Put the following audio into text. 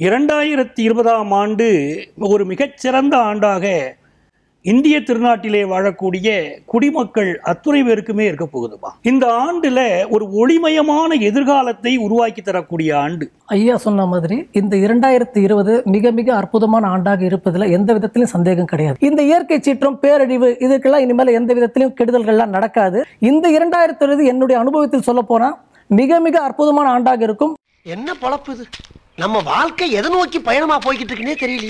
இரண்டாயிரத்தி இருபதாம் ஆண்டு ஒரு மிகச்சிறந்த ஆண்டாக இந்திய திருநாட்டிலே வாழக்கூடிய குடிமக்கள் அத்துணை பேருக்குமே இருக்க போகுதுப்பா இந்த ஆண்டுல ஒரு ஒளிமயமான எதிர்காலத்தை உருவாக்கி தரக்கூடிய ஆண்டு ஐயா சொன்ன மாதிரி இந்த இரண்டாயிரத்தி இருபது மிக மிக அற்புதமான ஆண்டாக இருப்பதுல எந்த விதத்திலும் சந்தேகம் கிடையாது இந்த இயற்கை சீற்றம் பேரழிவு இதுக்கெல்லாம் இனிமேல் எந்த விதத்திலும் கெடுதல்கள்லாம் நடக்காது இந்த இரண்டாயிரத்தி இருபது என்னுடைய அனுபவத்தில் சொல்ல போனா மிக மிக அற்புதமான ஆண்டாக இருக்கும் என்ன பொழப்பு இது நம்ம வாழ்க்கை எதை நோக்கி பயணமா போய்கிட்டு இருக்குன்னே தெரியல